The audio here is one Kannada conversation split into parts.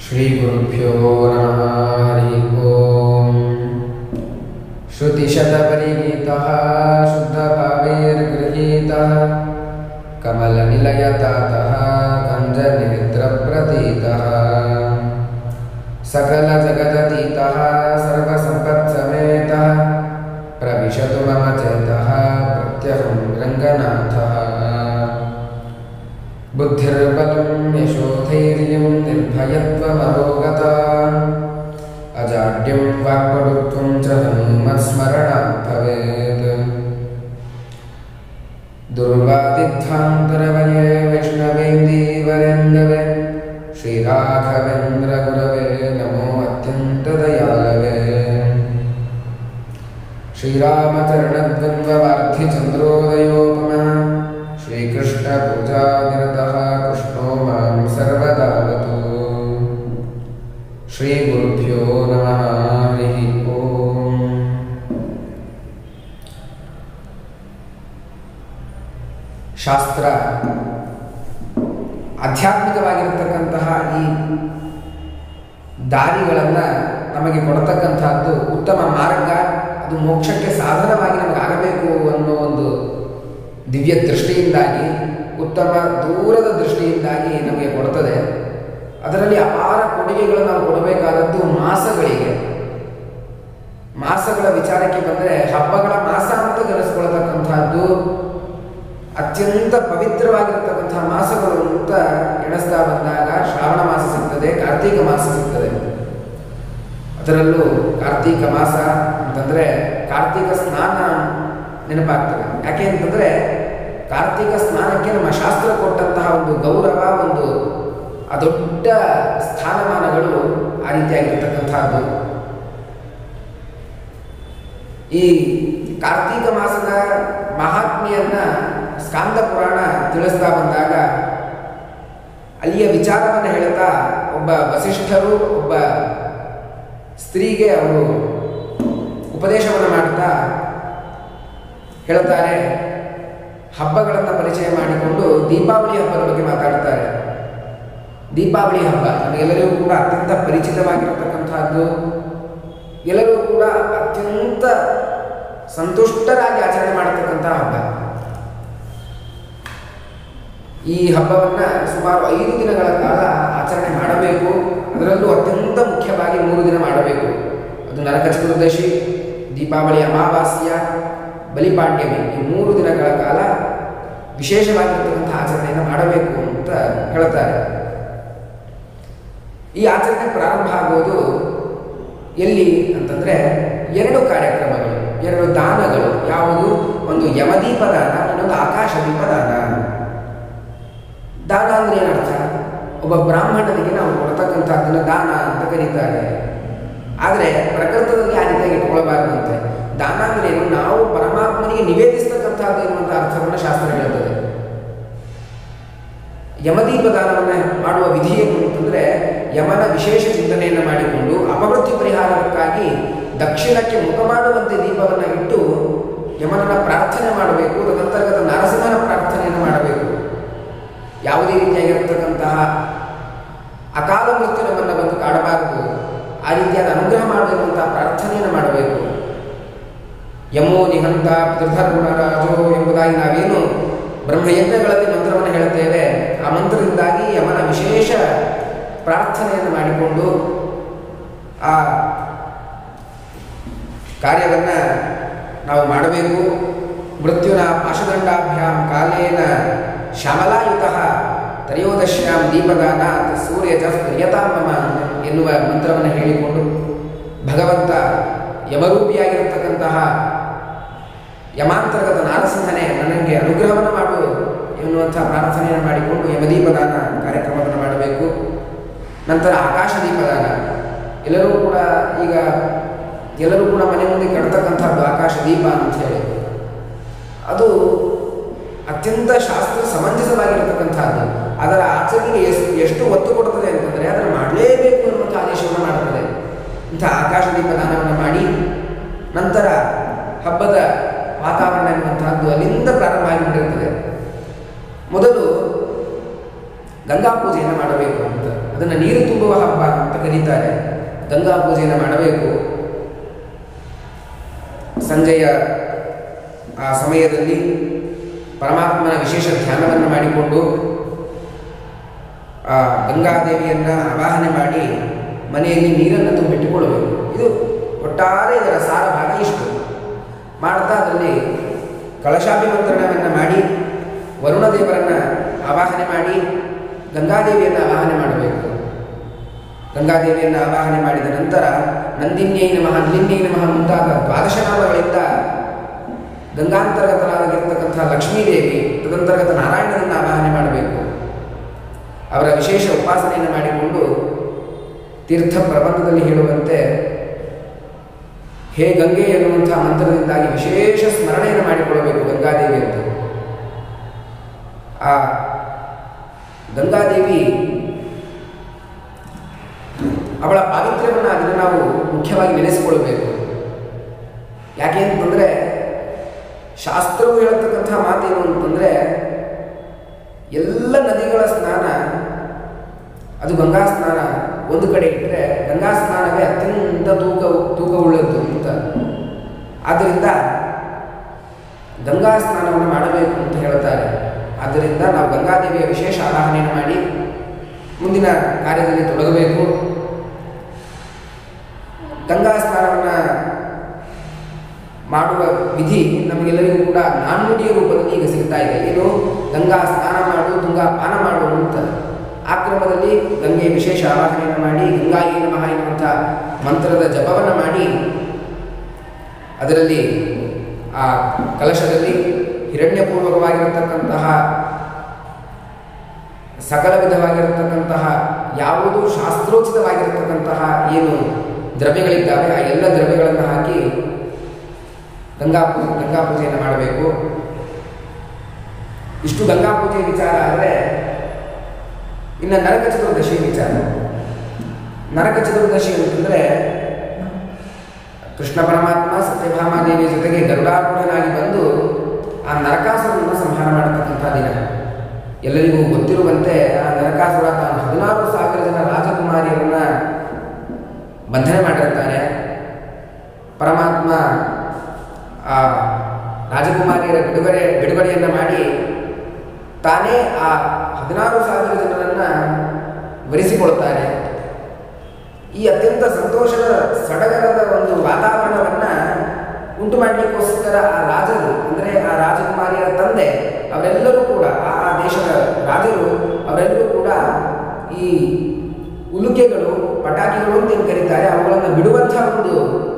श्रीगुरुभ्यो नमः हरिः ओम् श्रुतिशतपरिगीतः शुद्धभावैर्गृहीतः कमलनिलयतातः कञ्जनेत्रप्रतीतः सकलजगदतीतः सर्वसम्पत्समेतः प्रविशतु मम चेतः प्रत्यहं रङ्गनाथः बुद्धिर्बलं यशोधैर्यं निर्भयत्वमरोगता अजाड्यं वाक्पटुत्वं च हनुमत्स्मरणात् भवेत् दुर्वादिध्वान्तरवये वैष्णवेन्दीवरेन्दवे श्रीराघवेन्द्रगुरवे नमो अत्यन्तदयालवे श्रीरामचरणद्वन्द्ववार्धिचन्द्रोदयोपमः श्रीकृष्णपूजानिरतः कृष्णो मां सर्वदावतु श्रीगुरुभ्यो नमः हरिः ओम् ಶಾಸ್ತ್ರ ಆಧ್ಯಾತ್ಮಿಕವಾಗಿರತಕ್ಕಂತಹ ಈ ದಾರಿಗಳನ್ನು ನಮಗೆ ಕೊಡತಕ್ಕಂತಹದ್ದು ಉತ್ತಮ ಮಾರ್ಗ ಅದು ಮೋಕ್ಷಕ್ಕೆ ಸಾಧನವಾಗಿ ನಮಗೆ ಆಗಬೇಕು ಅನ್ನೋ ಒಂದು ದಿವ್ಯ ದೃಷ್ಟಿಯಿಂದಾಗಿ ಉತ್ತಮ ದೂರದ ದೃಷ್ಟಿಯಿಂದಾಗಿ ನಮಗೆ ಕೊಡ್ತದೆ ಅದರಲ್ಲಿ ಅಪಾರ ಕೊಡುಗೆಗಳು ನಾವು ಕೊಡಬೇಕಾದದ್ದು ಮಾಸಗಳಿಗೆ ಮಾಸಗಳ ವಿಚಾರಕ್ಕೆ ಬಂದರೆ ಹಬ್ಬಗಳ ಮಾಸ ಅಂತ ಕರೆಸ್ಕೊಳ್ತಕ್ಕಂಥದ್ದು ಅತ್ಯಂತ ಪವಿತ್ರವಾಗಿರತಕ್ಕಂತಹ ಮಾಸಗಳು ಅಂತ ಎಣಿಸ್ತಾ ಬಂದಾಗ ಶ್ರಾವಣ ಮಾಸ ಸಿಗ್ತದೆ ಕಾರ್ತೀಕ ಮಾಸ ಸಿಗ್ತದೆ ಅದರಲ್ಲೂ ಕಾರ್ತೀಕ ಮಾಸ ಅಂತಂದರೆ ಕಾರ್ತೀಕ ಸ್ನಾನ ನೆನಪಾಗ್ತದೆ ಯಾಕೆ ಅಂತಂದರೆ ಕಾರ್ತೀಕ ಸ್ನಾನಕ್ಕೆ ನಮ್ಮ ಶಾಸ್ತ್ರ ಕೊಟ್ಟಂತಹ ಒಂದು ಗೌರವ ಒಂದು ಆ ದೊಡ್ಡ ಸ್ಥಾನಮಾನಗಳು ಆ ರೀತಿಯಾಗಿರ್ತಕ್ಕಂಥದ್ದು ಈ ಕಾರ್ತೀಕ ಮಾಸದ ಮಹಾತ್ಮೆಯನ್ನ ಸ್ಕಾಂದ ಪುರಾಣ ತಿಳಿಸ್ತಾ ಬಂದಾಗ ಅಲ್ಲಿಯ ವಿಚಾರವನ್ನು ಹೇಳ್ತಾ ಒಬ್ಬ ವಸಿಷ್ಠರು ಒಬ್ಬ ಸ್ತ್ರೀಗೆ ಅವರು ಉಪದೇಶವನ್ನು ಮಾಡ್ತಾ ಹೇಳ್ತಾರೆ ಹಬ್ಬಗಳನ್ನು ಪರಿಚಯ ಮಾಡಿಕೊಂಡು ದೀಪಾವಳಿ ಹಬ್ಬದ ಬಗ್ಗೆ ಮಾತಾಡ್ತಾರೆ ದೀಪಾವಳಿ ಹಬ್ಬ ನಮಗೆಲ್ಲರಿಗೂ ಕೂಡ ಅತ್ಯಂತ ಪರಿಚಿತವಾಗಿರತಕ್ಕಂಥದ್ದು ಎಲ್ಲರೂ ಕೂಡ ಅತ್ಯಂತ ಸಂತುಷ್ಟರಾಗಿ ಆಚರಣೆ ಮಾಡತಕ್ಕಂಥ ಹಬ್ಬ ಈ ಹಬ್ಬವನ್ನು ಸುಮಾರು ಐದು ದಿನಗಳ ಕಾಲ ಆಚರಣೆ ಮಾಡಬೇಕು ಅದರಲ್ಲೂ ಅತ್ಯಂತ ಮುಖ್ಯವಾಗಿ ಮೂರು ದಿನ ಮಾಡಬೇಕು ಅದು ನರಕ ಚತುರ್ದಶಿ ದೀಪಾವಳಿ ಅಮಾವಾಸ್ಯ ಬಲಿಪಾಡ್ಯಮಿ ಈ ಮೂರು ದಿನಗಳ ಕಾಲ ವಿಶೇಷವಾಗಿರ್ತಕ್ಕಂಥ ಆಚರಣೆಯನ್ನು ಮಾಡಬೇಕು ಅಂತ ಹೇಳ್ತಾರೆ ಈ ಆಚರಣೆ ಪ್ರಾರಂಭ ಆಗೋದು ಎಲ್ಲಿ ಅಂತಂದರೆ ಎರಡು ಕಾರ್ಯಕ್ರಮಗಳು ಎರಡು ದಾನಗಳು ಯಾವುದು ಒಂದು ಯಮದೀಪ ದಾನ ಇನ್ನೊಂದು ಆಕಾಶ ದೀಪದಾನ ದಾನ ಅಂದರೆ ಏನರ್ಥ ಒಬ್ಬ ಬ್ರಾಹ್ಮಣನಿಗೆ ನಾವು ಕೊಡ್ತಕ್ಕಂಥದ್ದನ್ನು ದಾನ ಅಂತ ಕರೀತಾರೆ ಆದರೆ ಪ್ರಕೃತದಲ್ಲಿ ಆ ರೀತಿಯಾಗಿ ಇಟ್ಕೊಳ್ಬಾರ್ದಂತೆ ದಾನ ಅಂದರೆ ಏನು ನಾವು ಪರಮಾತ್ಮನಿಗೆ ನಿವೇದಿಸ್ತಕ್ಕಂಥದ್ದು ಎನ್ನುವಂಥ ಅರ್ಥವನ್ನು ಶಾಸ್ತ್ರ ಹೇಳ್ತದೆ ಯಮದೀಪ ದಾನವನ್ನು ಮಾಡುವ ವಿಧಿ ಏನು ಅಂತಂದರೆ ಯಮನ ವಿಶೇಷ ಚಿಂತನೆಯನ್ನು ಮಾಡಿಕೊಂಡು ಅಪಮೃತ್ಯು ಪರಿಹಾರಕ್ಕಾಗಿ ದಕ್ಷಿಣಕ್ಕೆ ಮುಖ ಮಾಡುವಂತೆ ದೀಪವನ್ನು ಇಟ್ಟು ಯಮನನ್ನ ಪ್ರಾರ್ಥನೆ ಮಾಡಬೇಕು ತದನಂತರ್ಗತ ನರಸಿಂಹನ ಪ್ರಾರ್ಥನೆಯನ್ನು ಮಾಡಬೇಕು ಯಾವುದೇ ರೀತಿಯಾಗಿರ್ತಕ್ಕಂತಹ ಅಕಾಲ ಮೃತ್ಯು ನಮ್ಮನ್ನು ಬಂದು ಕಾಡಬಾರದು ಆ ರೀತಿಯಾದ ಅನುಗ್ರಹ ಮಾಡಬೇಕಂತಹ ಪ್ರಾರ್ಥನೆಯನ್ನು ಮಾಡಬೇಕು ಯಮೋ ನಿಹಂತ ತ್ರಿಧರ್ಮರಾಜೋ ಎಂಬುದಾಗಿ ನಾವೇನು ಬ್ರಹ್ಮಯಜ್ಞಗಳಲ್ಲಿ ಮಂತ್ರವನ್ನು ಹೇಳುತ್ತೇವೆ ಆ ಮಂತ್ರದಿಂದಾಗಿ ಯಮನ ವಿಶೇಷ ಪ್ರಾರ್ಥನೆಯನ್ನು ಮಾಡಿಕೊಂಡು ಆ ಕಾರ್ಯವನ್ನು ನಾವು ಮಾಡಬೇಕು ಮೃತ್ಯುನ ಪಾಶದಂಡಾಭ್ಯಾಂ ಕಾಲೇನ ಶ್ಯಾಮಲಾಯುತ ತ್ರಯೋದಶ್ಯಾಂ ದೀಪದಾನ ಸೂರ್ಯ ಜಫ್ ಪ್ರಿಯತಾಮಮ ಎನ್ನುವ ಮಂತ್ರವನ್ನು ಹೇಳಿಕೊಂಡು ಭಗವಂತ ಯಮರೂಪಿಯಾಗಿರತಕ್ಕಂತಹ ಯಮಾಂತರ್ಗತ ನಾರಸಿಂಹನೇ ನನಗೆ ಅನುಗ್ರಹವನ್ನು ಮಾಡು ಎನ್ನುವಂಥ ಪ್ರಾರ್ಥನೆಯನ್ನು ಮಾಡಿಕೊಂಡು ಯಮದೀಪದಾನ ಕಾರ್ಯಕ್ರಮವನ್ನು ಮಾಡಬೇಕು ನಂತರ ಆಕಾಶ ದೀಪದಾನ ಎಲ್ಲರೂ ಕೂಡ ಈಗ ಎಲ್ಲರೂ ಕೂಡ ಮನೆ ಮುಂದೆ ಕಟ್ತಕ್ಕಂಥದ್ದು ಆಕಾಶ ದೀಪ ಅಂತ ಹೇಳಿ ಅದು ಅತ್ಯಂತ ಶಾಸ್ತ್ರ ಸಮಂಜಸವಾಗಿರತಕ್ಕಂಥದ್ದು ಅದರ ಆಚರಣೆಗೆ ಎಷ್ಟು ಎಷ್ಟು ಒತ್ತು ಕೊಡುತ್ತದೆ ಅಂತಂದರೆ ಅದನ್ನು ಮಾಡಲೇಬೇಕು ಎನ್ನುವಂಥ ಆದೇಶವನ್ನು ಮಾಡುತ್ತದೆ ಇಂಥ ಆಕಾಶ ದೀಪ ದಾನವನ್ನು ಮಾಡಿ ನಂತರ ಹಬ್ಬದ ವಾತಾವರಣ ಎನ್ನುವಂತಹದ್ದು ಅಲ್ಲಿಂದ ಪ್ರಾರಂಭ ಆಗಿಬಿಟ್ಟಿರ್ತದೆ ಮೊದಲು ಗಂಗಾ ಪೂಜೆಯನ್ನು ಮಾಡಬೇಕು ಅಂತ ಅದನ್ನು ನೀರು ತುಂಬುವ ಹಬ್ಬ ಅಂತ ಕರೀತಾರೆ ಗಂಗಾ ಪೂಜೆಯನ್ನು ಮಾಡಬೇಕು ಸಂಜೆಯ ಆ ಸಮಯದಲ್ಲಿ ಪರಮಾತ್ಮನ ವಿಶೇಷ ಧ್ಯಾನವನ್ನು ಮಾಡಿಕೊಂಡು ಆ ಗಂಗಾದೇವಿಯನ್ನು ಆವಾಹನೆ ಮಾಡಿ ಮನೆಯಲ್ಲಿ ನೀರನ್ನು ತುಂಬಿಟ್ಟುಕೊಳ್ಳಬೇಕು ಇದು ಒಟ್ಟಾರೆ ಇದರ ಸಾರ ಭಾಗ ಇಷ್ಟು ಮಾಡ್ತಾ ಅದರಲ್ಲಿ ಕಳಶಾಭಿಮಂತ್ರಣವನ್ನು ಮಾಡಿ ವರುಣದೇವರನ್ನು ಆವಾಹನೆ ಮಾಡಿ ಗಂಗಾದೇವಿಯನ್ನು ಆವಾಹನೆ ಮಾಡಬೇಕು ಗಂಗಾದೇವಿಯನ್ನು ಆವಾಹನೆ ಮಾಡಿದ ನಂತರ ನಂದಿನ್ಯೈ ನಮಃ ಅಲ್ಲಿನ್ಯೈ ನಮಃ ಮುಂತಾದ ದ್ವಾದಶ ನಾಮಗಳಿಂದ ಗಂಗಾಂತರ್ಗತರಾಗಿರ್ತಕ್ಕಂಥ ಲಕ್ಷ್ಮೀದೇವಿ ತದಂತರ್ಗತ ನಾರಾಯಣನನ್ನು ಆವಾಹನೆ ಮಾಡಬೇಕು ಅವರ ವಿಶೇಷ ಉಪಾಸನೆಯನ್ನು ಮಾಡಿಕೊಂಡು ತೀರ್ಥ ಪ್ರಬಂಧದಲ್ಲಿ ಹೇಳುವಂತೆ ಹೇ ಗಂಗೆ ಎನ್ನುವಂಥ ಮಂತ್ರದಿಂದಾಗಿ ವಿಶೇಷ ಸ್ಮರಣೆಯನ್ನು ಮಾಡಿಕೊಳ್ಳಬೇಕು ಗಂಗಾದೇವಿ ಅಂತ ಆ ಗಂಗಾದೇವಿ ಅವಳ ಪಾವಿತ್ರ್ಯವನ್ನು ಅದನ್ನು ನಾವು ಮುಖ್ಯವಾಗಿ ನೆನೆಸಿಕೊಳ್ಬೇಕು ಯಾಕೆ ಅಂತಂದರೆ ಶಾಸ್ತ್ರವು ಹೇಳತಕ್ಕಂಥ ಮಾತೇನು ಅಂತಂದರೆ ಎಲ್ಲ ನದಿಗಳ ಸ್ನಾನ ಅದು ಗಂಗಾ ಸ್ನಾನ ಒಂದು ಕಡೆ ಇಟ್ಟರೆ ಗಂಗಾ ಸ್ನಾನವೇ ಅತ್ಯಂತ ತೂಕ ತೂಕವುಳ್ಳದ್ದು ಅಂತ ಆದ್ದರಿಂದ ಗಂಗಾ ಸ್ನಾನವನ್ನು ಮಾಡಬೇಕು ಅಂತ ಹೇಳ್ತಾರೆ ಆದ್ದರಿಂದ ನಾವು ಗಂಗಾದೇವಿಯ ವಿಶೇಷ ಆವಾಹನೆಯನ್ನು ಮಾಡಿ ಮುಂದಿನ ಕಾರ್ಯದಲ್ಲಿ ತೊಡಗಬೇಕು ಗಂಗಾ ಸ್ನಾನವನ್ನು ಮಾಡುವ ವಿಧಿ ನಮಗೆಲ್ಲರಿಗೂ ಕೂಡ ನಾಣ್ಣುಡಿಯ ರೂಪದಲ್ಲಿ ಈಗ ಸಿಗ್ತಾ ಇದೆ ಏನು ಗಂಗಾ ಸ್ನಾನ ಮಾಡು ತುಂಗಾ ಪಾನ ಮಾಡು ಅಂತ ಆ ಕ್ರಮದಲ್ಲಿ ಗಂಗೆ ವಿಶೇಷ ಆವಾಹನೆಯನ್ನು ಮಾಡಿ ಗಂಗಾಯಿ ನಮಃ ಎನ್ನುವಂಥ ಮಂತ್ರದ ಜಪವನ್ನು ಮಾಡಿ ಅದರಲ್ಲಿ ಆ ಕಲಶದಲ್ಲಿ ಹಿರಣ್ಯಪೂರ್ವಕವಾಗಿರತಕ್ಕಂತಹ ಸಕಲ ವಿಧವಾಗಿರತಕ್ಕಂತಹ ಯಾವುದು ಶಾಸ್ತ್ರೋಚಿತವಾಗಿರತಕ್ಕಂತಹ ಏನು ದ್ರವ್ಯಗಳಿದ್ದಾವೆ ಆ ಎಲ್ಲ ದ್ರವ್ಯಗಳನ್ನು ಹಾಕಿ ಗಂಗಾ ಪೂಜೆ ಗಂಗಾ ಪೂಜೆಯನ್ನು ಮಾಡಬೇಕು ಇಷ್ಟು ಗಂಗಾ ಪೂಜೆ ವಿಚಾರ ಆದರೆ ಇನ್ನು ನರಕ ಚತುರ್ದಶಿ ವಿಚಾರ ನರಕ ಚತುರ್ದಶಿ ಅಂತಂದರೆ ಕೃಷ್ಣ ಪರಮಾತ್ಮ ಸತ್ಯಭಾಮಾದೇವಿಯ ಜೊತೆಗೆ ಗರುಡಾರೂಢನಾಗಿ ಬಂದು ಆ ನರಕಾಸುರನನ್ನು ಸಂಹಾರ ಮಾಡತಕ್ಕಂಥ ದಿನ ಎಲ್ಲರಿಗೂ ಗೊತ್ತಿರುವಂತೆ ಆ ನರಕಾಸುರ ತಾನು ಹದಿನಾರು ಸಾವಿರ ಜನ ರಾಜಕುಮಾರಿಯರನ್ನ ಬಂಧನ ಮಾಡಿರ್ತಾನೆ ಪರಮಾತ್ಮ ಆ ರಾಜಕುಮಾರಿಯರ ಬಿಡುಗಡೆ ಬಿಡುಗಡೆಯನ್ನು ಮಾಡಿ ತಾನೇ ಆ ಹದಿನಾರು ಸಾವಿರ ಜನರನ್ನು ವರಿಸಿಕೊಳ್ತಾನೆ ಈ ಅತ್ಯಂತ ಸಂತೋಷದ ಸಡಗರದ ಒಂದು ವಾತಾವರಣವನ್ನು ಉಂಟು ಮಾಡಲಿಕ್ಕೋಸ್ಕರ ಆ ರಾಜರು ಅಂದರೆ ಆ ರಾಜಕುಮಾರಿಯರ ತಂದೆ ಅವರೆಲ್ಲರೂ ಕೂಡ ಆ ಆ ದೇಶದ ರಾಜರು ಅವರೆಲ್ಲರೂ ಕೂಡ ಈ ಉಲುಕೆಗಳು ಪಟಾಕಿಗಳು ಅಂತ ಏನು ಕರೀತಾರೆ ಅವುಗಳನ್ನು ಬಿಡುವಂಥ ಒಂದು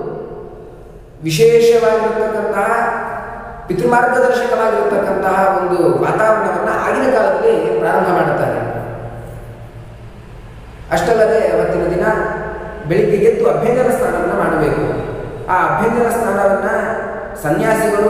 ವಿಶೇಷವಾಗಿರತಕ್ಕಂತಹ ಪಿತೃಮಾರ್ಗದರ್ಶಕವಾಗಿರತಕ್ಕಂತಹ ಒಂದು ವಾತಾವರಣವನ್ನು ಆಗಿನ ಕಾಲದಲ್ಲಿ ಪ್ರಾರಂಭ ಮಾಡುತ್ತಾರೆ ಅಷ್ಟಲ್ಲದೆ ಅವತ್ತಿನ ದಿನ ಬೆಳಿಗ್ಗೆ ಎದ್ದು ಅಭ್ಯಂಜನ ಸ್ನಾನವನ್ನು ಮಾಡಬೇಕು ಆ ಅಭ್ಯಂಜನ ಸ್ನಾನವನ್ನು ಸನ್ಯಾಸಿಗಳು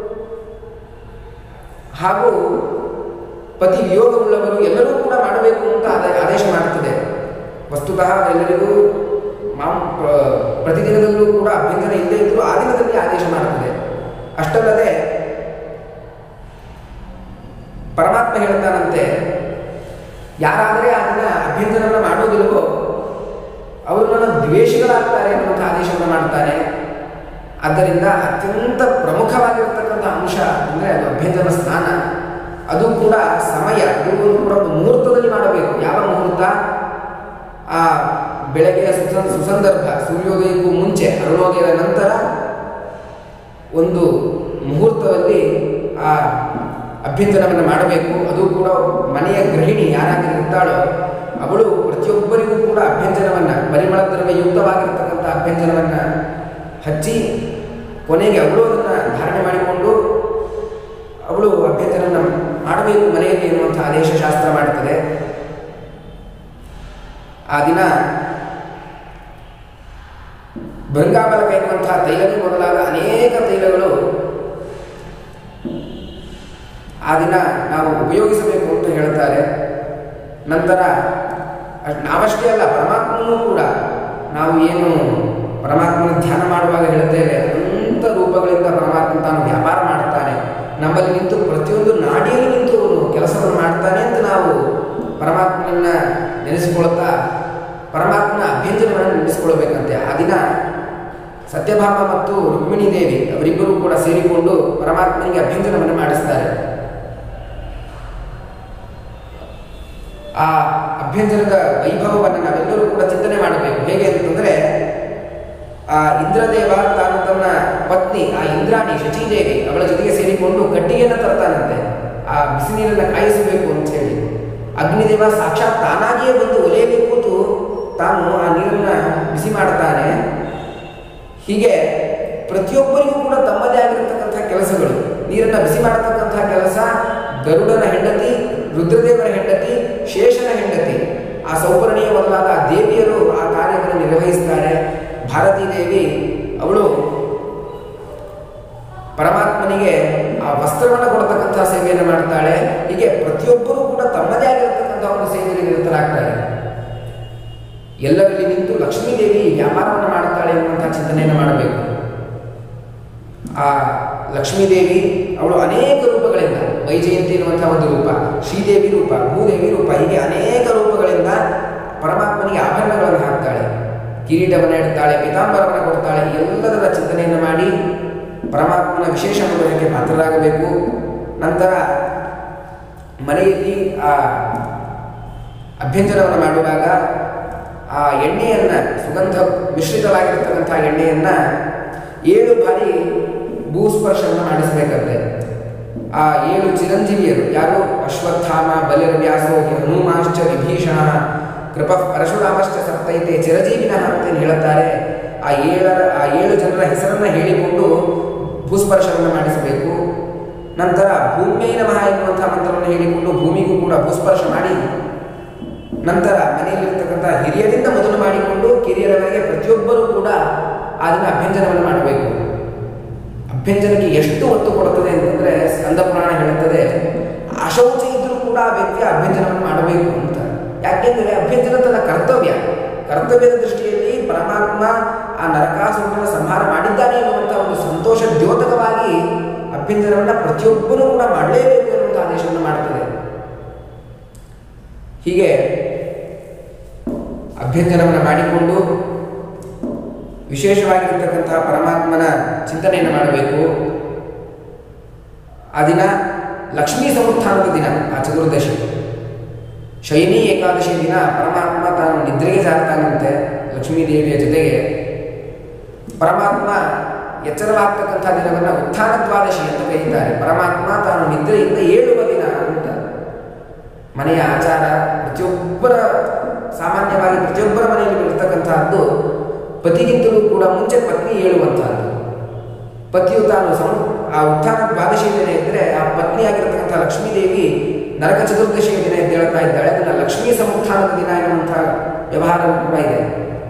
ಹಾಗೂ ಪತಿ ವಿಯೋಗವುಳ್ಳವರು ಎಲ್ಲರೂ ಕೂಡ ಮಾಡಬೇಕು ಅಂತ ಆದ- ಆದೇಶ ಮಾಡುತ್ತದೆ ವಸ್ತುತಃ ಎಲ್ಲರಿಗೂ ಮಾಂ ಪ್ರ- ಪ್ರತಿದಿನದಲ್ಲೂ ಕೂಡ ಅಭ್ಯಂಜನ ಇಲ್ಲದೇ ಇದ್ದರೂ ಆ ದಿನದಲ್ಲಿ ಆದೇಶ ಮಾಡುತ್ತದೆ ಅಷ್ಟಲ್ಲದೆ ಪರಮಾತ್ಮ ಹೇಳ್ತಾನಂತೆ ಯಾರಾದರೆ ಆ ದಿನ ಅಭ್ಯಂಜನವನ್ನು ಮಾಡೋದಿಲ್ವೋ ಅವರು ನನ್ನ ದ್ವೇಷಗಳಾಗ್ತಾರೆ ಅನ್ನುವಂಥ ಆದೇಶವನ್ನು ಮಾಡ್ತಾರೆ ಆದ್ದರಿಂದ ಅತ್ಯಂತ ಪ್ರಮುಖವಾಗಿರ್ತಕ್ಕಂಥ ಅಂಶ ಅಂದರೆ ಅದು ಅಭ್ಯಂಜನ ಸ್ನಾನ ಅದು ಕೂಡ ಸಮಯ ಅದು ಒಂದು ಕೂಡ ಒಂದು ಮುಹೂರ್ತದಲ್ಲಿ ಮಾಡಬೇಕು ಯಾವ ಮುಹೂರ್ತ ಆ ಬೆಳಗ್ಗೆಯ ಸುಸ ಸುಸಂದರ್ಭ ಸೂರ್ಯೋದಯಕ್ಕೂ ಮುಂಚೆ ಅರುಣೋದಯದ ನಂತರ ಒಂದು ಮುಹೂರ್ತದಲ್ಲಿ ಆ ಅಭ್ಯಂಜನವನ್ನು ಮಾಡಬೇಕು ಅದು ಕೂಡ ಮನೆಯ ಗೃಹಿಣಿ ಯಾರಾಗಿ ಇರ್ತಾಳೋ ಅವಳು ಪ್ರತಿಯೊಬ್ಬರಿಗೂ ಕೂಡ ಅಭ್ಯಂಜನವನ್ನು ಪರಿಮಳ ದ್ರವ್ಯಯುಕ್ತವಾಗಿರ್ತಕ್ಕಂಥ ಅಭ್ಯಂಜನವನ್ನು ಹಚ್ಚಿ ಕೊನೆಗೆ ಅವಳು ಅದನ್ನು ಧಾರಣೆ ಮಾಡಿಕೊಂಡು ಅವಳು ಅಭ್ಯಂಜನವನ್ನು ಮಾಡಬೇಕು ಮನೆಯಲ್ಲಿ ಎನ್ನುವಂಥ ಆದೇಶ ಶಾಸ್ತ್ರ ಮಾಡುತ್ತದೆ ಆ ದಿನ ಭೃಂಗಾಬಲಕ ಎನ್ನುವಂತಹ ತೈಲವೇ ಮೊದಲಾದ ಅನೇಕ ತೈಲಗಳು ಆ ದಿನ ನಾವು ಉಪಯೋಗಿಸಬೇಕು ಅಂತ ಹೇಳ್ತಾರೆ ನಂತರ ಅಷ್ಟ್- ನಾವಷ್ಟೇ ಅಲ್ಲ ಪರಮಾತ್ಮನೂ ಕೂಡ ನಾವು ಏನು ಪರಮಾತ್ಮನ ಧ್ಯಾನ ಮಾಡುವಾಗ ಹೇಳ್ತೇವೆ ಅನಂತ ರೂಪಗಳಿಂದ ಪರಮಾತ್ಮ ತಾನು ವ್ಯಾಪಾರ ಮಾಡ್ತಾನೆ ನಮ್ಮಲ್ಲಿ ನಿಂತು ಪ್ರತಿಯೊಂದು ನಾಡಿಯಲ್ಲಿ ನಿಂತು ಅವನು ಕೆಲಸವನ್ನು ಮಾಡ್ತಾನೆ ಅಂತ ನಾವು ಪರಮಾತ್ಮನನ್ನ ನೆನೆಸಿಕೊಳ್ತಾ ಅವರಿಬ್ಬರು ಕೂಡ ಸೇರಿಕೊಂಡು ಪರಮಾತ್ಮನಿಗೆ ಅಭ್ಯಂಜನವನ್ನು ಮಾಡಿಸ್ತಾರೆ ಆ ಅಭ್ಯಂಜನದ ವೈಭವವನ್ನು ನಾವೆಲ್ಲರೂ ಕೂಡ ಚಿಂತನೆ ಮಾಡಬೇಕು ಹೇಗೆ ಅಂತಂದ್ರೆ ಆ ಇಂದ್ರದೇವ ತಾನು ತನ್ನ ಪತ್ನಿ ಆ ಇಂದ್ರಾಣಿ ಶಚೀದೇವಿ ಅವಳ ಜೊತೆಗೆ ಸೇರಿಕೊಂಡು ಕಟ್ಟಿಗೆಯನ್ನು ತರ್ತಾನಂತೆ ಆ ಬಿಸಿ ನೀರನ್ನು ಕಾಯಿಸಬೇಕು ಅಂತ ಹೇಳಿ ಅಗ್ನಿದೇವ ಸಾಕ್ಷಾತ್ ತಾನಾಗಿಯೇ ಬಂದು ಒಲೆಯಲ್ಲಿ ಕೂತು ತಾನು ಆ ನೀರನ್ನ ಬಿಸಿ ಮಾಡುತ್ತಾನೆ ಹೀಗೆ ಪ್ರತಿಯೊಬ್ಬರಿಗೂ ಕೂಡ ತಮ್ಮದೇ ಆಗಿರತಕ್ಕಂಥ ಕೆಲಸಗಳು ನೀರನ್ನು ಬಿಸಿ ಮಾಡತಕ್ಕಂತಹ ಕೆಲಸ ಗರುಡನ ಹೆಂಡತಿ ರುದ್ರದೇವರ ಹೆಂಡತಿ ಶೇಷನ ಹೆಂಡತಿ ಆ ಸೌಪರ್ಣಿಯ ಮೊದಲಾದ ಆ ದೇವಿಯರು ಆ ಕಾರ್ಯವನ್ನು ನಿರ್ವಹಿಸ್ತಾರೆ ಭಾರತೀ ದೇವಿ ಅವಳು ಪರಮಾತ್ಮನಿಗೆ ಆ ವಸ್ತ್ರವನ್ನು ಕೊಡ್ತಕ್ಕಂತಹ ಸೇವೆಯನ್ನು ಮಾಡ್ತಾಳೆ ಹೀಗೆ ಪ್ರತಿಯೊಬ್ಬರೂ ಕೂಡ ತಮ್ಮದೇ ಆಗಿರತಕ್ಕಂಥ ಒಂದು ಸೇವೆಯಲ್ಲಿ ನಿರತರಾಗ್ತಾರೆ ಎಲ್ಲರಲ್ಲಿ ನಿಂತು ಲಕ್ಷ್ಮೀ ದೇವಿ ವ್ಯಾಪಾರವನ್ನು ಮಾಡುತ್ತಾಳೆ ಎನ್ನುವಂತಹ ಚಿಂತನೆಯನ್ನು ಮಾಡಬೇಕು ಆ ಲಕ್ಷ್ಮೀದೇವಿ ಅವಳು ಅನೇಕ ರೂಪಗಳಿಂದ ವೈಜಯಂತಿ ಎನ್ನುವಂತಹ ಒಂದು ರೂಪ ಶ್ರೀದೇವಿ ರೂಪ ಭೂದೇವಿ ರೂಪ ಹೀಗೆ ಅನೇಕ ರೂಪಗಳಿಂದ ಪರಮಾತ್ಮನಿಗೆ ಆಭರಣಗಳನ್ನು ಹಾಕ್ತಾಳೆ ಕಿರೀಟವನ್ನು ಇಡ್ತಾಳೆ ಪೀತಾಂಬರವನ್ನು ಕೊಡ್ತಾಳೆ ಎಲ್ಲದರ ಚಿಂತನೆಯನ್ನು ಮಾಡಿ ಪರಮಾತ್ಮನ ವಿಶೇಷ ಅನುಗ್ರಹಕ್ಕೆ ಪಾತ್ರರಾಗಬೇಕು ನಂತರ ಮನೆಯಲ್ಲಿ ಆ ಅಭ್ಯಂಜನವನ್ನು ಮಾಡುವಾಗ ಆ ಎಣ್ಣೆಯನ್ನು ಸುಗಂಧ ಮಿಶ್ರಿತವಾಗಿರತಕ್ಕಂಥ ಎಣ್ಣೆಯನ್ನು ಏಳು ಬಾರಿ ಭೂಸ್ಪರ್ಶವನ್ನು ಮಾಡಿಸಬೇಕಂತೆ ಆ ಏಳು ಚಿರಂಜೀವಿಯರು ಯಾರು ಅಶ್ವತ್ಥಾಮ ಬಲಿರ್ವ್ಯಾಸೋ ಹನುಮಾಶ್ಚ ವಿಭೀಷಣ ಕೃಪ ಪರಶುರಾಮಶ್ಚ ಸಪ್ತೈತೆ ಚಿರಜೀವಿನಃ ಅಂತ ಹೇಳುತ್ತಾರೆ ಆ ಏಳರ ಆ ಏಳು ಜನರ ಹೆಸರನ್ನು ಹೇಳಿಕೊಂಡು ಭೂಸ್ಪರ್ಶವನ್ನು ಮಾಡಿಸಬೇಕು ನಂತರ ಭೂಮಿಯೇ ನಮಃ ಎನ್ನುವಂಥ ಮಂತ್ರವನ್ನು ಹೇಳಿಕೊಂಡು ಭೂಮಿಗೂ ಕೂಡ ಭೂಸ್ಪರ್ಶ ಮಾಡಿ ನಂತರ ಮನೆಯಲ್ಲಿರ್ತಕ್ಕಂಥ ಹಿರಿಯರಿಂದ ಮೊದಲು ಮಾಡಿಕೊಂಡು ಕಿರಿಯರವರೆಗೆ ಪ್ರತಿಯೊಬ್ಬರೂ ಕೂಡ ಅದನ್ನ ಅಭ್ಯಂಜನವನ್ನು ಮಾಡಬೇಕು ಅಭ್ಯಂಜನಕ್ಕೆ ಎಷ್ಟು ಒತ್ತು ಕೊಡುತ್ತದೆ ಅಂತಂದ್ರೆ ಸ್ಕಂದ ಪುರಾಣ ಹೇಳುತ್ತದೆ ಅಶೌಚ ಇದ್ರೂ ಕೂಡ ಆ ವ್ಯಕ್ತಿ ಅಭ್ಯಂಜನವನ್ನು ಮಾಡಬೇಕು ಅಂತ ಯಾಕೆಂದರೆ ಅಭ್ಯಂಜನ ತನ್ನ ಕರ್ತವ್ಯ ಕರ್ತವ್ಯದ ದೃಷ್ಟಿಯಲ್ಲಿ ಪರಮಾತ್ಮ ಆ ನರಕಾಸುರನ ಸಂಹಾರ ಮಾಡಿದ್ದಾನೆ ಎನ್ನುವಂಥ ಒಂದು ಸಂತೋಷ ದ್ಯೋತಕವಾಗಿ ಅಭ್ಯಂಜನವನ್ನು ಪ್ರತಿಯೊಬ್ಬರೂ ಕೂಡ ಮಾಡಲೇಬೇಕು ಎನ್ನುವಂಥ ಆದೇಶವನ್ನು ಮಾಡುತ್ತದೆ ಹೀಗೆ ಅಭ್ಯಂಜನವನ್ನು ಮಾಡಿಕೊಂಡು ವಿಶೇಷವಾಗಿರ್ತಕ್ಕಂತಹ ಪರಮಾತ್ಮನ ಚಿಂತನೆಯನ್ನು ಮಾಡಬೇಕು ಆ ದಿನ ಲಕ್ಷ್ಮೀ ಸಮುತ್ಥಾನದ ದಿನ ಆ ಚತುರ್ದಶಿ ಶೈನಿ ಏಕಾದಶಿ ದಿನ ಪರಮಾತ್ಮ ತಾನು ನಿದ್ರೆಗೆ ಜಾಗ್ತಾನಂತೆ ಲಕ್ಷ್ಮೀ ದೇವಿಯ ಜೊತೆಗೆ ಪರಮಾತ್ಮ ಎಚ್ಚರವಾಗ್ತಕ್ಕಂಥ ದಿನವನ್ನು ಉತ್ಥಾನ ದ್ವಾದಶಿ ಅಂತ ಕರೀತಾರೆ ಪರಮಾತ್ಮ ತಾನು ನಿದ್ರೆಯಿಂದ ಏಳುವ ದಿನ ಅಂತ ಮನೆಯ ಆಚಾರ ಪ್ರತಿಯೊಬ್ಬರ ಸಾಮಾನ್ಯವಾಗಿ ಪ್ರತಿಯೊಬ್ಬರ ಮನೆಯಲ್ಲಿ ಇರ್ತಕ್ಕಂತಹದ್ದು ಪತಿಗಿಂತಲೂ ಕೂಡ ಮುಂಚೆ ಪತ್ನಿ ಹೇಳುವಂತಹದ್ದು ಪತಿಯು ತಾನು ಸಮ ಆ ಉತ್ಥಾನ ದ್ವಾದಶಿ ದಿನ ಇದ್ದರೆ ಆ ಪತ್ನಿಯಾಗಿರ್ತಕ್ಕಂಥ ಲಕ್ಷ್ಮೀದೇವಿ ನರಕ ಚತುರ್ದಶಿಯ ದಿನ ಎದ್ದೇಳ್ತಾ ಇದ್ದಾಳೆ ಅದನ್ನು ಲಕ್ಷ್ಮೀ ಸಮುತ್ಥಾನದ ದಿನ ಎನ್ನುವಂಥ ವ್ಯವಹಾರವೂ ಕೂಡ ಇದೆ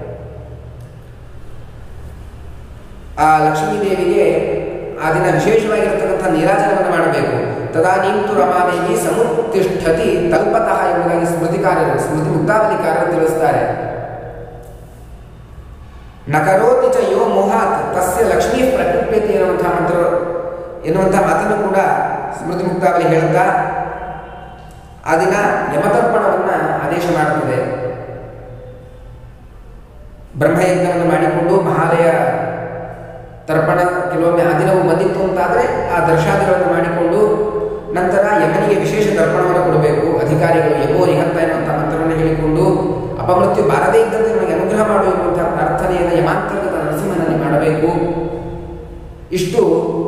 ಆ ಲಕ್ಷ್ಮೀ ದೇವಿಗೆ ಆ ದಿನ ವಿಶೇಷವಾಗಿರ್ತಕ್ಕಂಥ ನೀರಾಜನವನ್ನು ಮಾಡಬೇಕು ತದಾನೀಂತು ರಮಾದೇವಿ ಸಮುತ್ತಿಷ್ಠತಿ ತಲ್ಪತಃ ಎಂಬುದಾಗಿ ಸ್ಮೃತಿಕಾರರು ಸ್ಮೃತಿ ಮುಕ್ತಾವಲಿಕಾರರು ತಿಳಿಸ್ತಾರೆ ನಕರೋತಿ ಚ ಯೋ ಮೋಹಾತ್ ತಸ್ಯ ಲಕ್ಷ್ಮೀ ಪ್ರಕೃಪ್ಯತೆ ಎನ್ನುವಂಥ ಮಂತ್ರ ಎನ್ನುವಂಥ ಮಾತನ್ನು ಕೂಡ ಸ್ಮೃತಿ ಮುಕ್ತಾವಲಿ ಹೇಳುತ್ತಾ ಆ ದಿನ ಯಮತರ್ಪಣವನ್ನು ಆದೇಶ ಮಾಡುತ್ತದೆ ಬ್ರಹ್ಮಯಜ್ಞವನ್ನು ಮಾಡಿಕೊಂಡು ಮಹಾಲಯ ತರ್ಪಣ ಕೆಲವೊಮ್ಮೆ ಆ ದಿನವೂ ಬಂದಿತ್ತು ಅಂತಾದರೆ ಆ ದರ್ಶಾದಿಗಳನ್ನು ಮಾಡಿಕೊಂಡು ನಂತರ ಯಮನಿಗೆ ವಿಶೇಷ ತರ್ಪಣವನ್ನು ಕೊಡಬೇಕು ಅಧಿಕಾರಿಗಳು ಯಮೋ ನಿಹಂತ ಎನ್ನುವಂಥ ಮಂತ್ರವನ್ನು ಹೇಳಿಕೊಂಡು ಅಪಮೃತ್ಯು ಬಾರದೇ ಇದ್ದಂತೆ ನಮಗೆ ಅನುಗ್ರಹ ಮಾಡು ಎನ್ನುವಂಥ ಪ್ರಾರ್ಥನೆಯನ್ನು ಯಮಾಂತರ್ಗತ ನರಸಿಂಹನಲ್ಲಿ ಮಾಡಬೇಕು ಇಷ್ಟು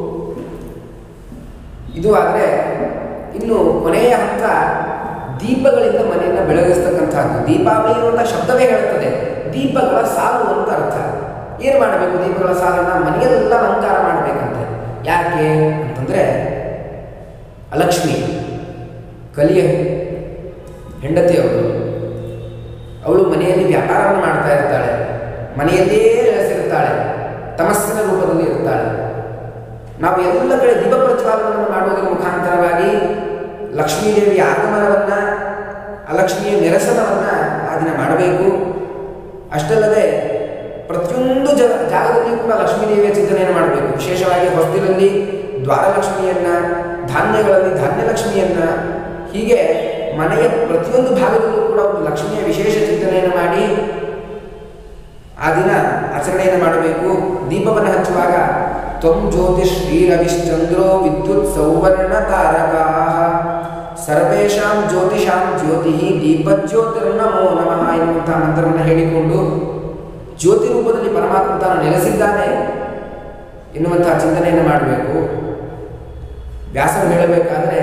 ಇದು ಆದರೆ ಇನ್ನು ಕೊನೆಯ ಹಂತ ದೀಪಗಳಿಂದ ಮನೆಯನ್ನು ಬೆಳಗಿಸ್ತಕ್ಕಂಥದ್ದು ದೀಪಾವಳಿ ಎನ್ನುವಂಥ ಶಬ್ದವೇ ಹೇಳುತ್ತದೆ ದೀಪಗಳ ಸಾಲು ಅಂತ ಅರ್ಥ ಏನು ಮಾಡಬೇಕು ದೀಪಗಳ ಸಾಲನ್ನ ಮನೆಯೆಲ್ಲ ಅಲಂಕಾರ ಮಾಡಬೇಕಂತೆ ಯಾಕೆ ಅಂತಂದರೆ ಅಲಕ್ಷ್ಮಿ ಕಲಿಯ ಹೆಂಡತಿಯವಳು ಅವಳು ಮನೆಯಲ್ಲಿ ವ್ಯಾಪಾರವನ್ನು ಮಾಡ್ತಾ ಇರ್ತಾಳೆ ಮನೆಯಲ್ಲೇ ನೆಲೆಸಿರ್ತಾಳೆ ತಮಸ್ಸಿನ ರೂಪದಲ್ಲಿ ಇರ್ತಾಳೆ ನಾವು ಎಲ್ಲ ಕಡೆ ದೀಪ ಪ್ರಜ್ವಾಲನವನ್ನು ಮಾಡುವುದರ ಮುಖಾಂತರವಾಗಿ ಲಕ್ಷ್ಮೀದೇವಿಯ ಆಗಮನವನ್ನು ಅಲಕ್ಷ್ಮಿಯ ನಿರಸನವನ್ನು ಆ ದಿನ ಮಾಡಬೇಕು ಅಷ್ಟಲ್ಲದೆ ಪ್ರತಿಯೊಂದು ಜ ಜಾಗದಲ್ಲಿ ಕೂಡ ಲಕ್ಷ್ಮೀದೇವಿಯ ಚಿಂತನೆಯನ್ನು ಮಾಡಬೇಕು ವಿಶೇಷವಾಗಿ ಹೊಸ್ತಿಲಲ್ಲಿ ದ್ವಾರಲಕ್ಷ್ಮಿಯನ್ನ ಧಾನ್ಯಗಳಲ್ಲಿ ಧಾನ್ಯಲಕ್ಷ್ಮಿಯನ್ನ ಹೀಗೆ ಮನೆಯ ಪ್ರತಿಯೊಂದು ಭಾಗದಲ್ಲೂ ಕೂಡ ಒಂದು ಲಕ್ಷ್ಮಿಯ ವಿಶೇಷ ಚಿಂತನೆಯನ್ನು ಮಾಡಿ ಆ ದಿನ ಆಚರಣೆಯನ್ನು ಮಾಡಬೇಕು ದೀಪವನ್ನು ಹಚ್ಚುವಾಗ ತ್ವಂ ಜ್ಯೋತಿಶ್ರೀರವಿಶ್ಚಂದ್ರೋ ವಿದ್ಯುತ್ ಸೌವರ್ಣ ತಾರಕಾ ಸರ್ವೇಷಾಂ ಜ್ಯೋತಿಷಾಂ ಜ್ಯೋತಿ ದೀಪಜ್ಯೋತಿರ್ನಮೋ ನಮಃ ಎನ್ನುವಂತಹ ಮಂತ್ರವನ್ನು ಹೇಳಿಕೊಂಡು ಜ್ಯೋತಿ ರೂಪದಲ್ಲಿ ಪರಮಾತ್ಮ ತಾನು ನೆಲೆಸಿದ್ದಾನೆ ಎನ್ನುವಂತಹ ಚಿಂತನೆಯನ್ನು ಮಾಡಬೇಕು ವ್ಯಾಸರು ಹೇಳಬೇಕಾದ್ರೆ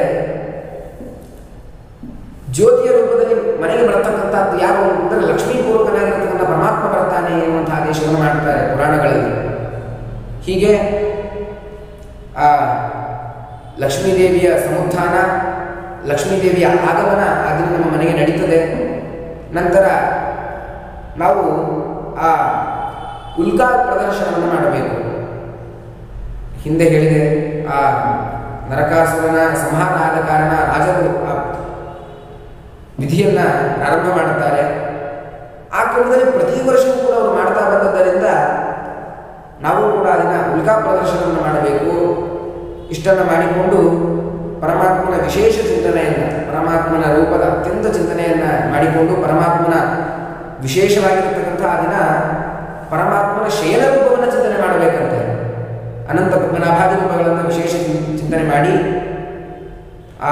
ಜ್ಯೋತಿಯ ರೂಪದಲ್ಲಿ ಮನೆಗೆ ಬರತಕ್ಕಂಥದ್ದು ಯಾರು ಅಂದರೆ ಲಕ್ಷ್ಮೀಪೂರ್ವಕನಾಗಿರತಕ್ಕಂಥ ಪರಮಾತ್ಮ ಬರ್ತಾನೆ ಎನ್ನುವಂತಹ ಆದೇಶವನ್ನು ಮಾಡ್ತಾರೆ ಪುರಾಣಗಳಲ್ಲಿ ಹೀಗೆ ಆ ಲಕ್ಷ್ಮೀದೇವಿಯ ಸಮುತ್ಥಾನ ಲಕ್ಷ್ಮೀದೇವಿಯ ಆಗಮನ ಅದನ್ನು ನಮ್ಮ ಮನೆಗೆ ನಡೀತದೆ ನಂತರ ನಾವು ಆ ಉಲ್ಕಾ ಪ್ರದರ್ಶನವನ್ನು ಮಾಡಬೇಕು ಹಿಂದೆ ಹೇಳಿದೆ ಆ ನರಕಾಸುರನ ಸಂಹಾರ ಆದ ಕಾರಣ ರಾಜರು ಆ ವಿಧಿಯನ್ನ ಪ್ರಾರಂಭ ಮಾಡುತ್ತಾರೆ ಆ ಕ್ರಮದಲ್ಲಿ ಪ್ರತಿ ವರ್ಷವೂ ಕೂಡ ಅವರು ಮಾಡ್ತಾ ಬಂದದ್ದರಿಂದ ನಾವು ಕೂಡ ಅದನ್ನ ಉಲ್ಕಾ ಪ್ರದರ್ಶನವನ್ನು ಮಾಡಬೇಕು ಇಷ್ಟನ್ನು ಮಾಡಿಕೊಂಡು ಪರಮಾತ್ಮನ ವಿಶೇಷ ಚಿಂತನೆಯನ್ನು ಪರಮಾತ್ಮನ ರೂಪದ ಅತ್ಯಂತ ಚಿಂತನೆಯನ್ನು ಮಾಡಿಕೊಂಡು ಪರಮಾತ್ಮನ ವಿಶೇಷವಾಗಿರತಕ್ಕಂಥ ದಿನ ಪರಮಾತ್ಮನ ಶಯನ ರೂಪವನ್ನು ಚಿಂತನೆ ಮಾಡಬೇಕಂತೆ ಅನಂತ ಪದ್ಮನಾಭಾದಿ ರೂಪಗಳನ್ನು ವಿಶೇಷ ಚಿಂ- ಚಿಂತನೆ ಮಾಡಿ ಆ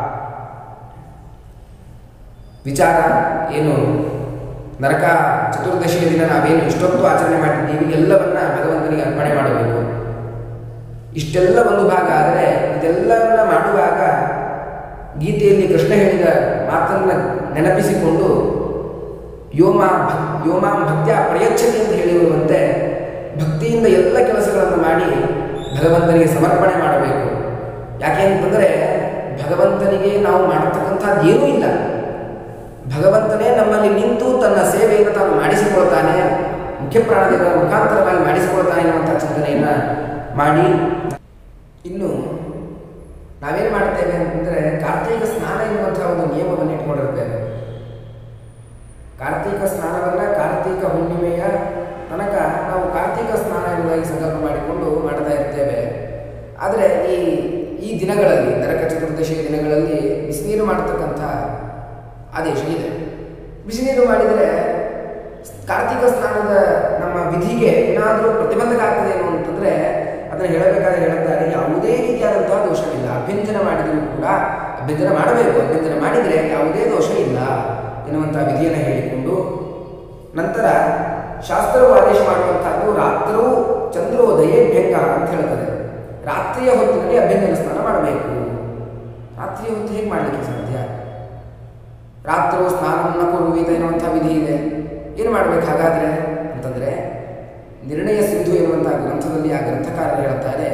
ವಿಚಾರ ಏನು ನರಕ ಚತುರ್ದಶಿಯ ದಿನ ನಾವೇನು ಇಷ್ಟೊತ್ತು ಆಚರಣೆ ಮಾಡಿದ್ದೀವಿ ಎಲ್ಲವನ್ನ ಭಗವಂತನಿಗೆ ಅರ್ಪಣೆ ಮಾಡಬೇಕು ಇಷ್ಟೆಲ್ಲ ಒಂದು ಭಾಗ ಆದರೆ ಇದೆಲ್ಲವನ್ನ ಮಾಡುವಾಗ ಗೀತೆಯಲ್ಲಿ ಕೃಷ್ಣ ಹೇಳಿದ ಮಾತನ್ನ ನೆನಪಿಸಿಕೊಂಡು ಯೋಮ ಭಕ್ ಯೋಮಾಂ ಭಕ್ತ್ಯ ಪ್ರಯಚ್ಛತಿ ಅಂತ ಹೇಳಿರುವಂತೆ ಭಕ್ತಿಯಿಂದ ಎಲ್ಲ ಕೆಲಸಗಳನ್ನು ಮಾಡಿ ಭಗವಂತನಿಗೆ ಸಮರ್ಪಣೆ ಮಾಡಬೇಕು ಯಾಕೆ ಅಂತಂದರೆ ಭಗವಂತನಿಗೆ ನಾವು ಮಾಡತಕ್ಕಂಥದ್ದು ಏನೂ ಇಲ್ಲ ಭಗವಂತನೇ ನಮ್ಮಲ್ಲಿ ನಿಂತು ತನ್ನ ಸೇವೆಯನ್ನು ತಾನು ಮಾಡಿಸಿಕೊಳ್ತಾನೆ ಮುಖ್ಯ ಪ್ರಾಣದೇವರ ಮುಖಾಂತರವಾಗಿ ಮಾಡಿಸಿಕೊಳ್ತಾನೆ ಎನ್ನುವಂಥ ಚಿಂತನೆಯನ್ನು ಮಾಡಿ ಇನ್ನು ನಾವೇನು ಮಾಡ್ತೇವೆ ಅಂತಂದರೆ ಕಾರ್ತೀಕ ಸ್ನಾನ ಎನ್ನುವಂಥ ಒಂದು ನಿಯಮವನ್ನು ಇಟ್ಕೊಂಡಿರ್ತೇವೆ ಕಾರ್ತೀಕ ಸ್ನಾನವನ್ನು ಕಾರ್ತೀಕ ಹುಣ್ಣಿಮೆಯ ತನಕ ನಾವು ಕಾರ್ತೀಕ ಸ್ನಾನ ಎಂಬುದಾಗಿ ಸಂಕಲ್ಪ ಮಾಡಿಕೊಂಡು ಮಾಡ್ತಾ ಇರ್ತೇವೆ ಆದರೆ ಈ ಈ ದಿನಗಳಲ್ಲಿ ನರಕ ಚತುರ್ದಶಿಯ ದಿನಗಳಲ್ಲಿ ಬಿಸಿನೀರು ಮಾಡತಕ್ಕಂಥ ಆದೇಶ ಇದೆ ಬಿಸಿನೀರು ಮಾಡಿದರೆ ಕಾರ್ತಿಕ ಸ್ನಾನದ ನಮ್ಮ ವಿಧಿಗೆ ಏನಾದರೂ ಪ್ರತಿಬಂಧಕ ಆಗ್ತದೆ ಏನು ಅಂತಂದರೆ ಅದನ್ನು ಹೇಳಬೇಕಾದ್ರೆ ಹೇಳುತ್ತಾರೆ ಯಾವುದೇ ರೀತಿಯಾದಂತಹ ದೋಷವಿಲ್ಲ ಅಭ್ಯಂಜನ ಮಾಡಿದರೂ ಕೂಡ ಅಭ್ಯಂಜನ ಮಾಡಬೇಕು ಅಭ್ಯಂಜನ ಮಾಡಿದರೆ ಯಾವುದೇ ದೋಷ ಇಲ್ಲ ಎನ್ನುವಂಥ ವಿಧಿಯನ್ನು ಹೇಳಿಕೊಂಡು ನಂತರ ಶಾಸ್ತ್ರವು ಆದೇಶ ಮಾಡುವಂತಹದ್ದು ರಾತ್ರೂ ಚಂದ್ರೋದಯ ಭ್ಯಂಗ ಅಂತ ಹೇಳ್ತದೆ ರಾತ್ರಿಯ ಹೊತ್ತಿನಲ್ಲಿ ಅಭ್ಯಂಜನ ಸ್ನಾನ ಮಾಡಬೇಕು ರಾತ್ರಿಯ ಹೊತ್ತು ಹೇಗೆ ಮಾಡಲಿಕ್ಕೆ ಸಾಧ್ಯ ರಾತ್ರಿ ಸ್ನಾನವನ್ನು ಕೊರುವಿದ ಎನ್ನುವಂಥ ವಿಧಿ ಇದೆ ಏನು ಮಾಡಬೇಕು ಹಾಗಾದರೆ ಅಂತಂದರೆ ನಿರ್ಣಯ ಸಿಂಧು ಎನ್ನುವಂಥ ಗ್ರಂಥದಲ್ಲಿ ಆ ಗ್ರಂಥಕಾರ ಹೇಳುತ್ತಾರೆ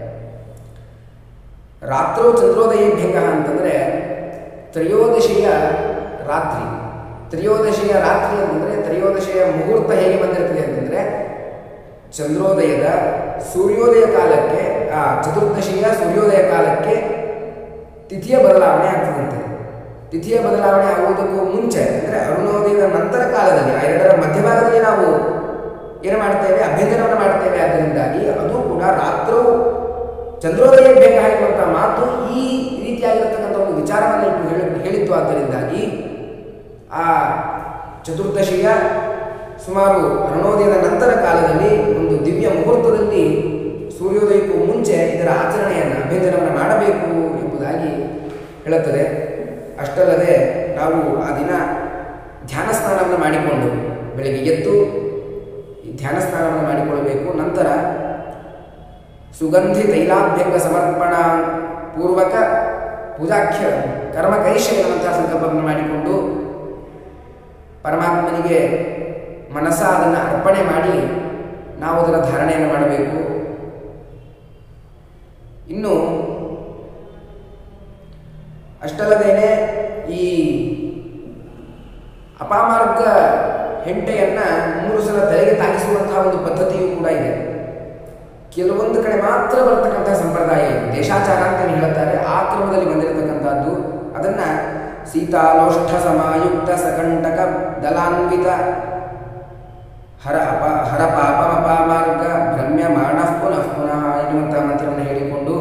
ರಾತ್ರೋ ಚಂದ್ರೋದಯ ಭಂಗ ಅಂತಂದರೆ ತ್ರಯೋದಶಿಯ ರಾತ್ರಿ ತ್ರಯೋದಶಿಯ ರಾತ್ರಿ ಅಂತಂದರೆ ತ್ರಯೋದಶಿಯ ಮುಹೂರ್ತ ಹೇಗೆ ಬಂದಿರ್ತದೆ ಅಂತಂದರೆ ಚಂದ್ರೋದಯದ ಸೂರ್ಯೋದಯ ಕಾಲಕ್ಕೆ ಆ ಚತುರ್ದಶಿಯ ಸೂರ್ಯೋದಯ ಕಾಲಕ್ಕೆ ತಿಥಿಯ ಬದಲಾವಣೆ ಆಗ್ತದಂತೆ ತಿಥಿಯ ಬದಲಾವಣೆ ಆಗುವುದಕ್ಕೂ ಮುಂಚೆ ಅಂದರೆ ಅರುಣೋದಯದ ನಂತರ ಕಾಲದಲ್ಲಿ ಆ ಎರಡರ ಮಧ್ಯಭಾಗದಲ್ಲಿ ನಾವು ಏನು ಮಾಡ್ತೇವೆ ಅಭ್ಯಂಜನವನ್ನು ಮಾಡ್ತೇವೆ ಅದರಿಂದಾಗಿ ಅದು ಕೂಡ ರಾತ್ರೋ ಚಂದ್ರೋದಯ ಬೇಗ ಎನ್ನುವಂಥ ಮಾತು ಈ ರೀತಿಯಾಗಿರ್ತಕ್ಕಂಥ ಒಂದು ವಿಚಾರವನ್ನು ಇಟ್ಟು ಹೇಳಿ ಹೇಳಿತ್ತು ಆದ್ದರಿಂದಾಗಿ ಆ ಚತುರ್ದಶಿಯ ಸುಮಾರು ಅರುಣೋದಯದ ನಂತರ ಕಾಲದಲ್ಲಿ ಒಂದು ದಿವ್ಯ ಮುಹೂರ್ತದಲ್ಲಿ ಸೂರ್ಯೋದಯಕ್ಕೂ ಮುಂಚೆ ಇದರ ಆಚರಣೆಯನ್ನು ಅಭ್ಯಂಜನವನ್ನು ಮಾಡಬೇಕು ಎಂಬುದಾಗಿ ಹೇಳುತ್ತದೆ ಅಷ್ಟಲ್ಲದೆ ನಾವು ಆ ದಿನ ಧ್ಯಾನ ಸ್ನಾನವನ್ನು ಮಾಡಿಕೊಂಡು ಬೆಳಗ್ಗೆ ಎದ್ದು ಈ ಧ್ಯಾನ ಸ್ನಾನವನ್ನು ಮಾಡಿಕೊಳ್ಳಬೇಕು ನಂತರ ಸುಗಂಧಿ ತೈಲಾಭ್ಯಂಗ ಸಮರ್ಪಣಾ ಪೂರ್ವಕ ಪೂಜಾಖ್ಯ ಕರ್ಮ ಕೈಶಯವಂತಹ ಸಂಕಲ್ಪವನ್ನು ಮಾಡಿಕೊಂಡು ಪರಮಾತ್ಮನಿಗೆ ಮನಸ್ಸ ಅದನ್ನು ಅರ್ಪಣೆ ಮಾಡಿ ನಾವು ಅದರ ಧಾರಣೆಯನ್ನು ಮಾಡಬೇಕು ಇನ್ನು ಅಷ್ಟಲ್ಲದೇನೆ ಈ ಅಪಾಮಾರ್ಗ ಹೆಂಟೆಯನ್ನ ಮೂರು ಸಲ ತಲೆಗೆ ತಾಗಿಸುವಂತಹ ಒಂದು ಪದ್ಧತಿಯೂ ಕೂಡ ಇದೆ ಕೆಲವೊಂದು ಕಡೆ ಮಾತ್ರ ಬರತಕ್ಕಂತಹ ಸಂಪ್ರದಾಯ ಇದೆ ದೇಶಾಚಾರ ಅಂತ ಏನು ಹೇಳ್ತಾರೆ ಆ ಕ್ರಮದಲ್ಲಿ ಬಂದಿರತಕ್ಕಂಥದ್ದು ಅದನ್ನ ಸೀತಾಲೋಷ್ಠ ಸಮಾಯುಕ್ತ ಸಕಂಟಕ ದಲಾನ್ವಿತ ಹರ ಅಪ ಹರ ಪಾಪಮಪಾಮಾರ್ಗ ಭ್ರಮ್ಯ ಮಾನಃ ಪುನಃ ಪುನಃ ಎನ್ನುವಂತಹ ಮಂತ್ರವನ್ನು ಹೇಳಿಕೊಂಡು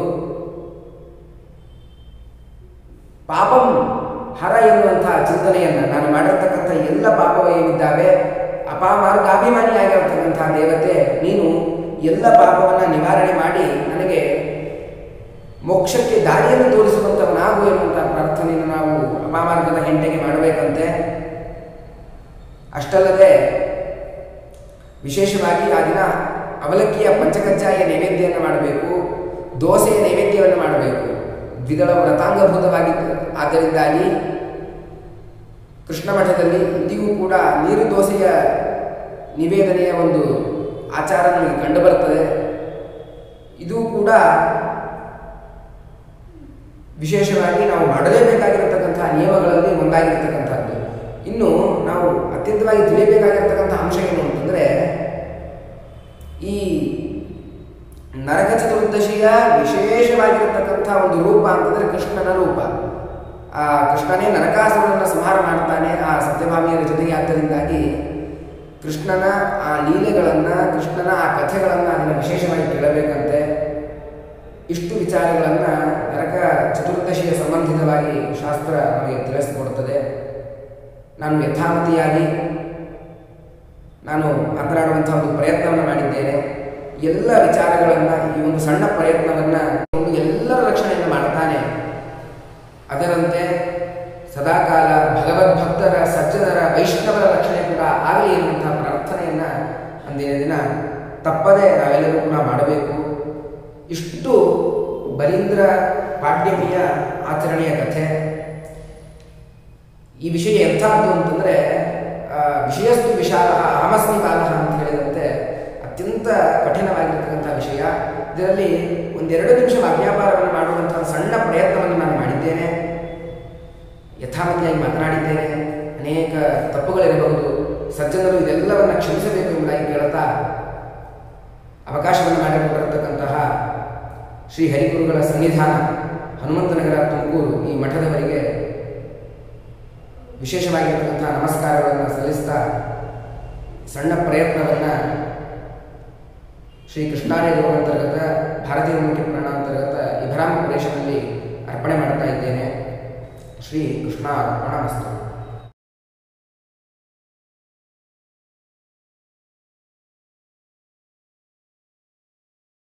ಪಾಪಂ ಹರ ಎನ್ನುವಂತಹ ಚಿಂತನೆಯನ್ನು ನಾನು ಮಾಡಿರ್ತಕ್ಕಂಥ ಎಲ್ಲ ಪಾಪಗಳು ಏನಿದ್ದಾವೆ ಅಪಾಮಾರ್ಗ ಅಭಿಮಾನಿಯಾಗಿರ್ತಕ್ಕಂತಹ ದೇವತೆ ನೀನು ಎಲ್ಲ ಪಾಪವನ್ನು ನಿವಾರಣೆ ಮಾಡಿ ನನಗೆ ಮೋಕ್ಷಕ್ಕೆ ದಾರಿಯನ್ನು ತೋರಿಸುವಂಥವನಾಗು ಎನ್ನುವಂಥ ಪ್ರಾರ್ಥನೆಯನ್ನು ನಾವು ಅಪಮಾರ್ಗದ ಹೆಂಟೆಗೆ ಮಾಡಬೇಕಂತೆ ಅಷ್ಟಲ್ಲದೆ ವಿಶೇಷವಾಗಿ ಆ ದಿನ ಅವಲಕ್ಕಿಯ ಪಂಚಕಜ್ಜಾಯ ನೈವೇದ್ಯವನ್ನು ಮಾಡಬೇಕು ದೋಸೆಯ ನೈವೇದ್ಯವನ್ನು ಮಾಡಬೇಕು ದ್ವಿದಳ ವ್ರತಾಂಗಭೂತವಾಗಿತ್ತು ಆದ್ದರಿಂದಾಗಿ ಕೃಷ್ಣ ಮಠದಲ್ಲಿ ಇಂದಿಗೂ ಕೂಡ ನೀರು ದೋಸೆಯ ನಿವೇದನೆಯ ಒಂದು ಆಚಾರ ನಮಗೆ ಕಂಡುಬರುತ್ತದೆ ಇದು ಕೂಡ ವಿಶೇಷವಾಗಿ ನಾವು ಮಾಡಲೇಬೇಕಾಗಿರತಕ್ಕಂತಹ ನಿಯಮಗಳಲ್ಲಿ ಒಂದಾಗಿರ್ತಕ್ಕಂಥದ್ದು ಇನ್ನು ನಾವು ಅತ್ಯಂತವಾಗಿ ತಿಳಿಯಬೇಕಾಗಿರ್ತಕ್ಕಂಥ ಅಂಶ ಏನು ಅಂತಂದರೆ ಈ ನರಕ ಚತುರ್ದಶಿಯ ವಿಶೇಷವಾಗಿರತಕ್ಕಂಥ ಒಂದು ರೂಪ ಅಂತಂದರೆ ಕೃಷ್ಣನ ರೂಪ ಆ ಕೃಷ್ಣನೇ ನರಕಾಸುರನನ್ನು ಸಂಹಾರ ಮಾಡ್ತಾನೆ ಆ ಸತ್ಯಭಾಮಿಯರ ಜೊತೆಗೆ ಆದ್ದರಿಂದಾಗಿ ಕೃಷ್ಣನ ಆ ಲೀಲೆಗಳನ್ನು ಕೃಷ್ಣನ ಆ ಕಥೆಗಳನ್ನು ಅದನ್ನು ವಿಶೇಷವಾಗಿ ಕೇಳಬೇಕಂತೆ ಇಷ್ಟು ವಿಚಾರಗಳನ್ನು ನರಕ ಚತುರ್ದಶಿಯ ಸಂಬಂಧಿತವಾಗಿ ಶಾಸ್ತ್ರ ನಮಗೆ ತಿಳಿಸಿಕೊಡುತ್ತದೆ ನಾನು ಯಥಾಮತಿಯಾಗಿ ನಾನು ಮಾತನಾಡುವಂಥ ಒಂದು ಪ್ರಯತ್ನವನ್ನು ಮಾಡಿದ್ದೇನೆ ಎಲ್ಲ ವಿಚಾರಗಳನ್ನು ಈ ಒಂದು ಸಣ್ಣ ಪ್ರಯತ್ನವನ್ನು ಒಂದು ಎಲ್ಲರ ರಕ್ಷಣೆಯನ್ನು ಮಾಡ್ತಾನೆ ಅದರಂತೆ ಸದಾಕಾಲ ಭಗವದ್ಭಕ್ತರ ಸಜ್ಜನರ ವೈಷ್ಣವರ ರಕ್ಷಣೆ ಕೂಡ ಆಗಲಿ ಎನ್ನುವಂತಹ ಪ್ರಾರ್ಥನೆಯನ್ನು ಅಂದಿನ ದಿನ ತಪ್ಪದೆ ನಾವೆಲ್ಲರೂ ಕೂಡ ಮಾಡಬೇಕು ಇಷ್ಟು ಬಲೀಂದ್ರ ಪಾಡ್ಯಮಿಯ ಆಚರಣೆಯ ಕಥೆ ಈ ವಿಷಯ ಎಂಥದ್ದು ಅಂತಂದರೆ ವಿಷಯಸ್ತು ವಿಶಾಲ ಅಹಮಸ್ಮಿ ಬಾಲಹ ಅಂತ ಹೇಳಿದಂತೆ ಅತ್ಯಂತ ಕಠಿಣವಾಗಿರ್ತಕ್ಕಂಥ ವಿಷಯ ಇದರಲ್ಲಿ ಒಂದೆರಡು ನಿಮಿಷ ಅಭ್ಯಾಪಾರವನ್ನು ಮಾಡುವಂತಹ ಸಣ್ಣ ಪ್ರಯತ್ನವನ್ನು ನಾನು ಮಾಡಿದ್ದೇನೆ ಯಥಾಮತಿಯಾಗಿ ಮಾತನಾಡಿದ್ದೇನೆ ಅನೇಕ ತಪ್ಪುಗಳಿರಬಹುದು ಸಜ್ಜನರು ಇದೆಲ್ಲವನ್ನು ಕ್ಷಮಿಸಬೇಕು ಎಂಬುದಾಗಿ ಕೇಳುತ್ತಾ ಅವಕಾಶವನ್ನು ಮಾಡಿಕೊಂಡಿರತಕ್ಕಂತಹ ಶ್ರೀ ಹರಿಗುರುಗಳ ಸನ್ನಿಧಾನ ಹನುಮಂತನಗರ ತುಮಕೂರು ಈ ಮಠದವರಿಗೆ ವಿಶೇಷವಾಗಿರ್ತಕ್ಕಂಥ ನಮಸ್ಕಾರಗಳನ್ನು ಸಲ್ಲಿಸ್ತಾ ಸಣ್ಣ ಪ್ರಯತ್ನವನ್ನು ಶ್ರೀ ಕೃಷ್ಣಾರ್ಯ ಅಂತರ್ಗತ ಭಾರತೀಯ ಮುಖ್ಯ ಅಂತರ್ಗತ ಇಭರಾಮ ಪ್ರದೇಶದಲ್ಲಿ ಅರ್ಪಣೆ ಮಾಡ್ತಾ ಇದ್ದೇನೆ ಶ್ರೀ ಕೃಷ್ಣ ಅರ್ಪಣ ಮಸ್ತು